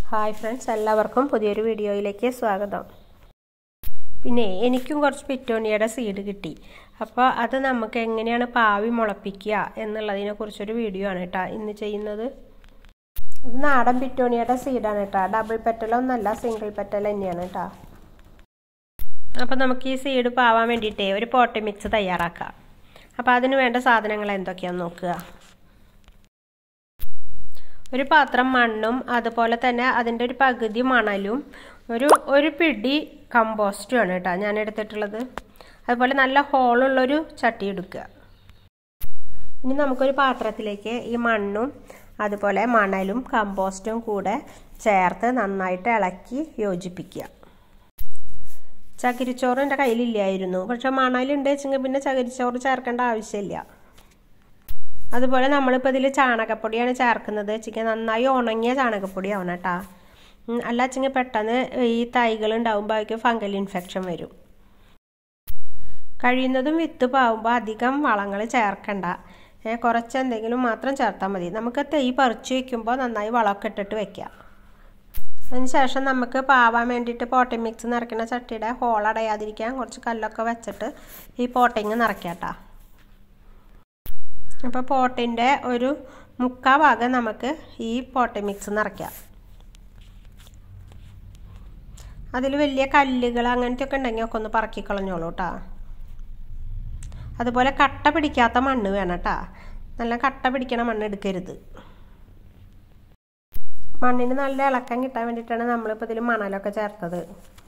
hi friends എല്ലാവർക്കും പുതിയൊരു വീഡിയോയിലേക്ക് സ്വാഗതം പിന്നെ എനിക്കും കുറച്ച് പിറ്റോണിയുടെ സീഡ് കിട്ടി അപ്പോൾ അത് നമുക്ക് എങ്ങനെയാണ് പാവി മുളപ്പിക്കുക എന്നുള്ളതിനെ കുറിച്ചൊരു വീഡിയോ ആണ് കേട്ടോ ഇന്ന് ചെയ്യുന്നത് ഇത് നാടൻ പിറ്റോണിയുടെ സീഡാണ് കേട്ടോ ഡബിൾ പെറ്റലൊന്നല്ല സിംഗിൾ പെറ്റൽ തന്നെയാണ് കേട്ടോ അപ്പോൾ നമുക്ക് ഈ സീഡ് പാവാൻ വേണ്ടിയിട്ടേ ഒരു പോട്ടി മിക്സ് തയ്യാറാക്കാം അപ്പോൾ അതിന് വേണ്ട സാധനങ്ങൾ എന്തൊക്കെയാണെന്ന് നോക്കുക ഒരു പാത്രം മണ്ണും അതുപോലെ തന്നെ അതിൻ്റെ ഒരു പകുതി മണലും ഒരു ഒരു പിടി കമ്പോസ്റ്റുമാണ് കേട്ടോ ഞാൻ എടുത്തിട്ടുള്ളത് അതുപോലെ നല്ല ഹോളുള്ളൊരു ചട്ടി എടുക്കുക ഇനി നമുക്കൊരു പാത്രത്തിലേക്ക് ഈ മണ്ണും അതുപോലെ മണലും കമ്പോസ്റ്റും കൂടെ ചേർത്ത് നന്നായിട്ട് ഇളക്കി യോജിപ്പിക്കുക ചകിരിച്ചോറ് എൻ്റെ കയ്യിലില്ലായിരുന്നു പക്ഷെ മണലുണ്ട് വെച്ചെങ്കിൽ പിന്നെ ചകിരിച്ചോറ് ചേർക്കേണ്ട ആവശ്യമില്ല അതുപോലെ നമ്മളിപ്പോൾ ഇതിൽ ചാണകപ്പൊടിയാണ് ചേർക്കുന്നത് വെച്ചെങ്കിൽ നന്നായി ഉണങ്ങിയ ചാണകപ്പൊടി ആവണം കേട്ടോ അല്ല വെച്ചെങ്കിൽ പെട്ടെന്ന് ഈ തൈകൾ ഉണ്ടാകുമ്പോഴേക്കും ഫംഗൽ ഇൻഫെക്ഷൻ വരും കഴിയുന്നതും വിത്ത് പാവുമ്പോൾ അധികം വളങ്ങൾ ചേർക്കണ്ട കുറച്ച് എന്തെങ്കിലും മാത്രം ചേർത്താൽ മതി നമുക്ക് തൈ പറിച്ചു വെക്കുമ്പോൾ നന്നായി വളമൊക്കെ ഇട്ടിട്ട് വെക്കാം അതിനുശേഷം നമുക്ക് പാവാൻ വേണ്ടിയിട്ട് പോട്ടിംഗ് മിക്സ് നിറയ്ക്കുന്ന ചട്ടിയുടെ ഹോൾ അടയാതിരിക്കാൻ കുറച്ച് കല്ലൊക്കെ വെച്ചിട്ട് ഈ പോട്ടിങ് നിറയ്ക്കാട്ടോ അപ്പോൾ പോട്ടിൻ്റെ ഒരു മുക്കാ ഭാഗം നമുക്ക് ഈ പോട്ടി മിക്സ് നിറയ്ക്കാം അതിൽ വലിയ കല്ലുകൾ അങ്ങനത്തെ ഒക്കെ ഉണ്ടെങ്കിൽ ഒക്കെ ഒന്ന് പറക്കി കളഞ്ഞോളൂ കേട്ടോ അതുപോലെ കട്ട പിടിക്കാത്ത മണ്ണ് വേണം കേട്ടോ നല്ല കട്ട പിടിക്കണ മണ്ണ് എടുക്കരുത് മണ്ണിന് നല്ല ഇളക്കം കിട്ടാൻ വേണ്ടിയിട്ടാണ് നമ്മളിപ്പോൾ ഇതിൽ മണലൊക്കെ ചേർത്തത്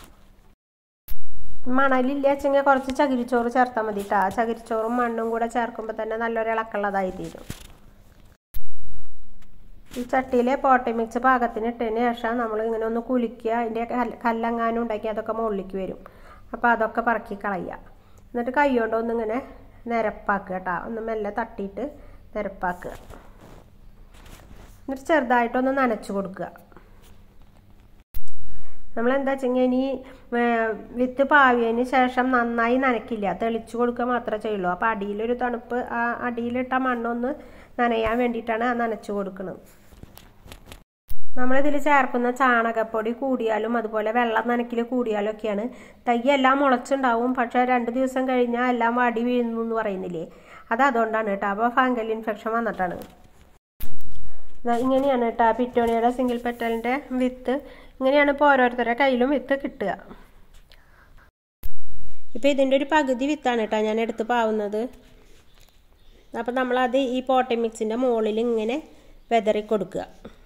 മണലില്ല വെച്ചെങ്കിൽ കുറച്ച് ചകിരിച്ചോറ് ചേർത്താൽ മതി കേട്ടോ ചകിരിച്ചോറും മണ്ണും കൂടെ ചേർക്കുമ്പോൾ തന്നെ നല്ലൊരു ഇളക്കുള്ളതായി തീരും ഈ ചട്ടിയിൽ പോട്ടി മിക്സ് പാകത്തിന് ഇട്ടതിന് ശേഷം നമ്മൾ ഇങ്ങനെ ഒന്ന് കുലിക്കുക അതിൻ്റെ കല്ലങ്ങാനും ഉണ്ടാക്കി അതൊക്കെ മുകളിലേക്ക് വരും അപ്പോൾ അതൊക്കെ പറക്കി കളയുക എന്നിട്ട് കൈ കൊണ്ടൊന്നിങ്ങനെ നിരപ്പാക്കുക കേട്ടോ ഒന്ന് മെല്ലെ തട്ടിയിട്ട് നിരപ്പാക്കുക എന്നിട്ട് ചെറുതായിട്ടൊന്ന് നനച്ചു കൊടുക്കുക നമ്മൾ എന്താ വെച്ചെങ്കിൽ ഇനി വിത്ത് പാവിയതിന് ശേഷം നന്നായി നനയ്ക്കില്ല തെളിച്ചു കൊടുക്കുക മാത്രമേ ചെയ്യുള്ളൂ അപ്പോൾ അടിയിലൊരു തണുപ്പ് ആ അടിയിലിട്ട മണ്ണൊന്ന് നനയാൻ വേണ്ടിയിട്ടാണ് ആ നനച്ചു കൊടുക്കുന്നത് നമ്മളിതിൽ ചേർക്കുന്ന ചാണകപ്പൊടി കൂടിയാലും അതുപോലെ വെള്ളം നനയ്ക്കൽ കൂടിയാലും ഒക്കെയാണ് തൈ എല്ലാം മുളച്ചുണ്ടാവും പക്ഷേ രണ്ട് ദിവസം കഴിഞ്ഞാൽ എല്ലാം വടി വീഴുന്നു എന്ന് പറയുന്നില്ലേ അത് അതുകൊണ്ടാണ് കേട്ടോ അപ്പോൾ ഫംഗൽ ഇൻഫെക്ഷൻ വന്നിട്ടാണ് ഇങ്ങനെയാണ് കേട്ടോ പിറ്റോണിയുടെ സിംഗിൾ പെറ്റലിൻ്റെ വിത്ത് ഇങ്ങനെയാണ് ഇപ്പോൾ ഓരോരുത്തരുടെ കയ്യിലും വിത്ത് കിട്ടുക ഇപ്പോൾ ഇതിൻ്റെ ഒരു പകുതി വിത്താണ് കേട്ടോ ഞാൻ എടുത്ത് പാവുന്നത് അപ്പോൾ നമ്മളത് ഈ പോട്ടി മിക്സിൻ്റെ മുകളിൽ ഇങ്ങനെ വെതറി കൊടുക്കുക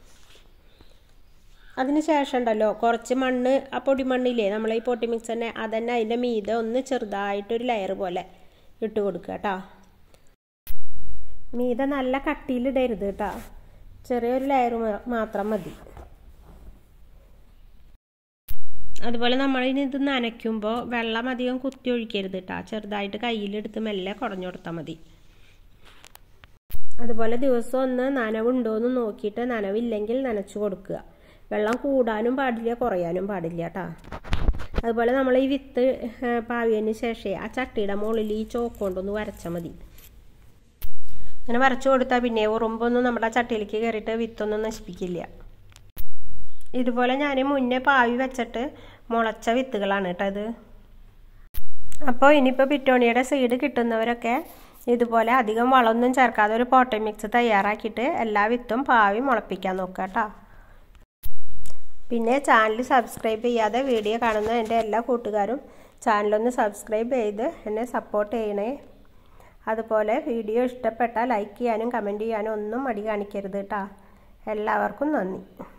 അതിന് ശേഷം ഉണ്ടല്ലോ കുറച്ച് മണ്ണ് ആ പൊടി മണ്ണില്ലേ നമ്മൾ ഈ പൊട്ടി മിക്സ് തന്നെ അതന്നെ അതിൻ്റെ മീതെ ഒന്ന് ചെറുതായിട്ടൊരു ലെയർ പോലെ ഇട്ട് കൊടുക്കുക കേട്ടോ മീതെ നല്ല കട്ടിയിലിടരുത് കേട്ടോ ചെറിയൊരു ലെയർ മാത്രം മതി അതുപോലെ നമ്മൾ ഇനി ഇത് നനയ്ക്കുമ്പോൾ വെള്ളം അധികം കുത്തി ഒഴിക്കരുത് കേട്ടോ ചെറുതായിട്ട് കയ്യിലെടുത്ത് മെല്ലെ കുടഞ്ഞു കൊടുത്താൽ മതി അതുപോലെ ദിവസം ഒന്ന് നനവുണ്ടോ എന്ന് നോക്കിയിട്ട് നനവില്ലെങ്കിൽ നനച്ചു കൊടുക്കുക വെള്ളം കൂടാനും പാടില്ല കുറയാനും പാടില്ല കേട്ടോ അതുപോലെ നമ്മൾ ഈ വിത്ത് പാവിയതിന് ശേഷം ആ ചട്ടിയുടെ മുകളിൽ ഈ ചോക്ക് കൊണ്ടൊന്ന് വരച്ചാൽ മതി അങ്ങനെ വരച്ചു കൊടുത്താൽ പിന്നെ ഉറുമ്പൊന്നും നമ്മുടെ ചട്ടിയിലേക്ക് കയറിയിട്ട് വിത്തൊന്നും നശിപ്പിക്കില്ല ഇതുപോലെ ഞാൻ മുന്നേ പാവി വെച്ചിട്ട് മുളച്ച വിത്തുകളാണ് കേട്ടോ ഇത് അപ്പോൾ ഇനിയിപ്പോൾ പിറ്റോണിയുടെ സീഡ് കിട്ടുന്നവരൊക്കെ ഇതുപോലെ അധികം വളമൊന്നും ചേർക്കാതെ ഒരു പോട്ടി മിക്സ് തയ്യാറാക്കിയിട്ട് എല്ലാ വിത്തും പാവി മുളപ്പിക്കാൻ നോക്കുക കേട്ടോ പിന്നെ ചാനൽ സബ്സ്ക്രൈബ് ചെയ്യാതെ വീഡിയോ കാണുന്ന എൻ്റെ എല്ലാ കൂട്ടുകാരും ചാനലൊന്ന് സബ്സ്ക്രൈബ് ചെയ്ത് എന്നെ സപ്പോർട്ട് ചെയ്യണേ അതുപോലെ വീഡിയോ ഇഷ്ടപ്പെട്ടാൽ ലൈക്ക് ചെയ്യാനും കമൻറ്റ് ചെയ്യാനും ഒന്നും മടി കാണിക്കരുത് കേട്ടോ എല്ലാവർക്കും നന്ദി